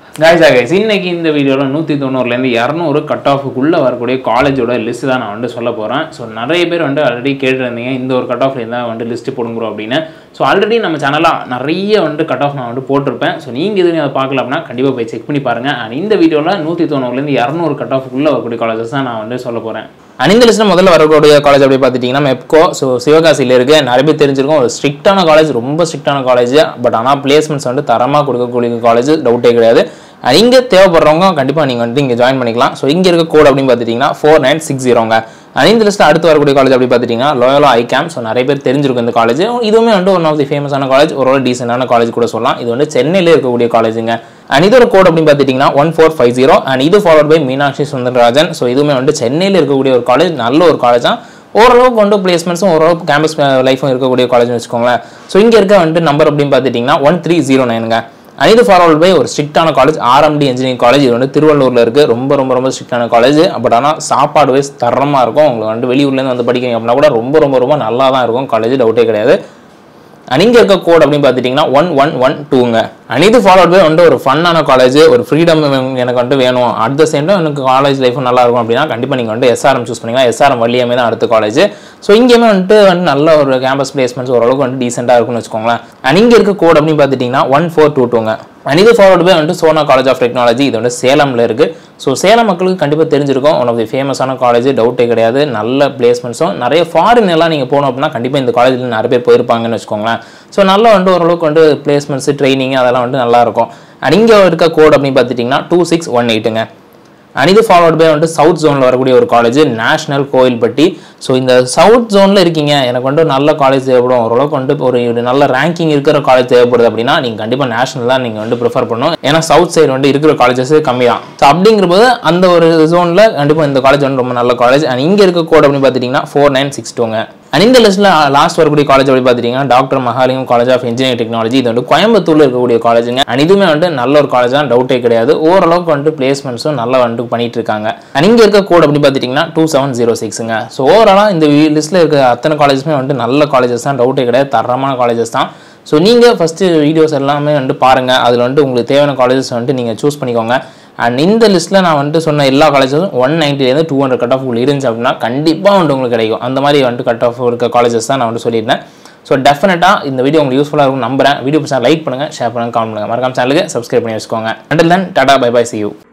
guys guys இன்னைக்கு இந்த வீடியோவில் நூற்றி தொண்ணூறுலேருந்து இரநூறு கட் ஆஃபுக்குள்ளே வரக்கூடிய காலேஜோட லிஸ்ட் தான் நான் வந்து சொல்ல போகிறேன் ஸோ நிறைய பேர் வந்து ஆல்ரெடி கேட்டிருந்தீங்க இந்த ஒரு கட் ஆஃப்ல இருந்தால் வந்து லிஸ்ட் போடுங்கிறோம் அப்படின்னு ஸோ ஆல்ரெடி நம்ம சேனலில் நிறைய வந்து கட் ஆஃப் நான் வந்து போட்டிருப்பேன் ஸோ நீங்கள் இது அதை பார்க்கல அப்படின்னா கண்டிப்பாக போய் செக் பண்ணி பாருங்கள் அண்ட் இந்த வீடியோவில் நூற்றி தொண்ணூறுலேருந்து இரநூறு கட் ஆஃபுக்குள்ளே வரக்கூடிய காலேஜஸ் தான் நான் வந்து சொல்ல போகிறேன் அண்ட் இந்த லிஸ்ட்டில் முதல்ல வரக்கூடிய காலேஜ் அப்படி பார்த்துட்டிங்கன்னா மெப்கோ ஸோ சிவகாசியில் இருக்கு நிறைய பேர் தெரிஞ்சிருக்கும் ஒரு ஸ்ட்ரிக்டான காலேஜ் ரொம்ப ஸ்ட்ரிக்டான காலேஜ் பட் ஆனால் பிளேஸ்மெண்ட்ஸ் வந்து தரமாக கொடுக்கக்கூடிய காலேஜ் டவுட்டே கிடையாது And இங்கே தேவைப்படுறவங்க கண்டிப்பாக நீங்கள் வந்து இங்கே ஜாயின் பண்ணிக்கலாம் ஸோ இங்கே இருக்க கோட் அப்படின்னு பார்த்துட்டிங்கன்னா ஃபோர் நைன் சிக்ஸ் ஜீரோங்க அண்ட் இந்த லிஸ்ட்டில் அடுத்து வரக்கூடிய காலேஜ் அப்படி பார்த்துட்டிங்கன்னா லோயலா ஐ கேம் ஸோ நிறைய பேர் தெரிஞ்சிருக்கும் இந்த காலேஜ் இதுவுமே வந்து ஒன் ஆஃப் தி ஃபேமஸான காலேஜ் ஒரு டீசெண்டான காலேஜ் கூட சொல்லலாம் இது வந்து சென்னையிலே இருக்கக்கூடிய காலேஜுங்க அண்ட் இதோட கோட் அப்படின்னு பார்த்துட்டிங்கன்னா one four five zero and இது followed by Meenakshi Sundararajan so இதுவுமே வந்து சென்னையில் இருக்கக்கூடிய ஒரு காலேஜ் நல்ல ஒரு காலேஜ் தான் ஓரளவுக்கு வந்து பிளேஸ்மெண்ட்ஸும் ஓரளவுக்கு கேம்பஸ் லைஃபும் இருக்கக்கூடிய காலேஜ்னு வச்சுக்கோங்களேன் ஸோ இங்கே இருக்க வந்துட்டு நம்பர் அப்படின்னு பார்த்துட்டிங்கன்னா ஒன் த்ரீ ஜீரோ நைனுங்க அண்ட் இது ஃபார்வர்ட் பை ஒரு ஸ்ட்ரிக்டான காலேஜ் ஆர்எம்டி இன்ஜினியரிங் காலேஜ் இது வந்து திருவள்ளூரில் இருக்குது ரொம்ப ரொம்ப ரொம்ப ஸ்ட்ரிக்டான காலேஜ் பட் ஆனால் சாப்பாடு வைஸ் தரமாக இருக்கும் உங்களுக்கு வந்து வெளியூர்லேருந்து வந்து படிக்கிறீங்க அப்படின்னா கூட ரொம்ப ரொம்ப ரொம்ப நல்லா தான் இருக்கும் காலேஜ் டவுட்டே கிடையாது அண்ட் இங்கே இருக்க கோட் அப்படின்னு பார்த்துட்டிங்கன்னா ஒன் ஒன் ஒன் டூங்க அண்ட் இது ஃபாலோட் பை வந்து ஒரு ஃபன்னான காலேஜ் ஒரு ஃப்ரீடம் எனக்கு வந்துட்டு வேணும் அட் த சேம் டைம் எனக்கு காலேஜ் லைஃபும் நல்லா இருக்கும் அப்படின்னா கண்டிப்பாக நீங்கள் வந்து எஸ்ஆர்எம் சூஸ் பண்ணிக்கலாம் எஸ்ஆர்எம் வழியாமே தான் அடுத்த காலேஜ் ஸோ இங்கேயுமே வந்துட்டு வந்து நல்ல ஒரு கேம்பஸ் பிளேஸ்மெண்ட்ஸ் ஓரளவுக்கு வந்து டீசெண்டாக இருக்கும்னு வச்சுக்கோங்களேன் அண்ட் இங்கே இருக்க கோட் அப்படின்னு பார்த்துட்டிங்கன்னா ஒன் ஃபோர் டூ டூங்க அண்ட் இது ஃபாலோட் பை வந்துட்டு சோனா காலேஜ் ஆஃப் டெக்னாலஜி இது வந்து சேலமில் இருக்குது ஸோ சேலம் மக்களுக்கு கண்டிப்பாக தெரிஞ்சிருக்கும் ஒன் ஆஃப் தி ஃபேமஸான காலேஜ் டவுட்டே கிடையாது நல்ல பிளேஸ்மெண்ட்ஸும் நிறைய ஃபாரின் எல்லாம் நீங்கள் போனோம் அப்படின்னா கண்டிப்பாக இந்த காலேஜில் நிறைய பேர் போயிருப்பாங்கன்னு வச்சுக்கோங்களேன் ஸோ நல்லா வந்து ஓரளவுக்கு வந்து பிளேஸ்மெண்ட்ஸ் ட்ரைனிங் அதெல்லாம் வந்து நல்லா இருக்கும் அண்ட் இங்கே இருக்க கோட் அப்படின்னு பார்த்துட்டிங்கன்னா டூ சிக்ஸ் ஒன் எயிட்டுங்க அண்ட் இது ஃபாலோட் பை வந்துட்டு சவுத் ஜோனில் வரக்கூடிய ஒரு காலேஜ் நேஷனல் கோயில்பட்டி ஸோ இந்த சவுத் ஜோனில் இருக்கீங்க எனக்கு வந்து ஒரு நல்ல காலேஜ் தேவைப்படும் ஓரளவுக்கு வந்து ஒரு ஒரு நல்ல ரேங்கிங் இருக்கிற காலேஜ் தேவைப்படுது அப்படின்னா நீங்கள் கண்டிப்பாக நேஷனல் தான் நீங்கள் வந்து ப்ரிஃபர் பண்ணணும் ஏன்னா சவுத் சைடு வந்து இருக்கிற காலேஜஸ் கம்மி தான் ஸோ அப்படிங்கிறபோது அந்த ஒரு ஜோனில் கண்டிப்பாக இந்த காலேஜ் வந்து ரொம்ப நல்ல காலேஜ் அண்ட் இங்கே இருக்க கோட் அப்படின்னு பார்த்துட்டிங்கன்னா ஃபோர் நைன் சிக்ஸ் டூங்க அண்ட் இந்த லிஸ்ட்டில் லாஸ்ட் வரக்கூடிய காலேஜ் அப்படி பார்த்துட்டிங்கன்னா doctor Mahalingam college of engineering technology இது வந்து கோயம்புத்தூரில் இருக்கக்கூடிய காலேஜுங்க அண்ட் இதுவுமே வந்து நல்ல ஒரு காலேஜ் தான் டவுட்டே கிடையாது ஓரளவுக்கு வந்துட்டு பிளேஸ்மெண்ட்ஸும் நல்லா வந்துட்டு பண்ணிட்டு இருக்காங்க அண்ட் இங்கே இருக்க கோட் அப்படி பார்த்துட்டிங்கன்னா டூ செவன் ஜீரோ சிக்ஸுங்க ஸோ ஓவராலாக இந்த லிஸ்ட்டில் இருக்க அத்தனை காலேஜஸுமே வந்துட்டு நல்ல காலேஜஸ் தான் டவுட்டே கிடையாது தரமான காலேஜஸ் தான் ஸோ நீங்கள் ஃபஸ்ட்டு வீடியோஸ் எல்லாமே வந்துட்டு பாருங்கள் அதில் வந்துட்டு உங்களுக்கு தேவையான காலேஜஸ் வந்துட்டு நீங்கள் சூஸ் பண்ணிக்கோங்க அண்ட் இந்த லிஸ்ட்டில் நான் வந்துட்டு சொன்ன எல்லா காலேஜஸும் ஒன் நைன்ட்டிலேருந்து டூ ஹண்ட்ரட் கட் ஆஃப் இருந்துச்சு அப்படின்னா கண்டிப்பாக வந்துட்டு உங்களுக்கு கிடைக்கும் அந்த மாதிரி வந்துட்டு கட் ஆஃப் இருக்க காலேஜஸ் தான் நான் வந்து சொல்லியிருந்தேன் ஸோ டெஃபினட்டாக இந்த வீடியோ உங்களுக்கு யூஸ்ஃபுல்லாக இருக்கும் நம்புறேன் வீடியோ பிடிச்சா லைக் பண்ணுங்கள் ஷேர் பண்ணுங்கள் கமெண்ட் பண்ணுங்கள் மறக்காம சேனலுக்கு சப்ஸ்கிரைப் பண்ணி வச்சுக்கோங்க until then tata bye bye see you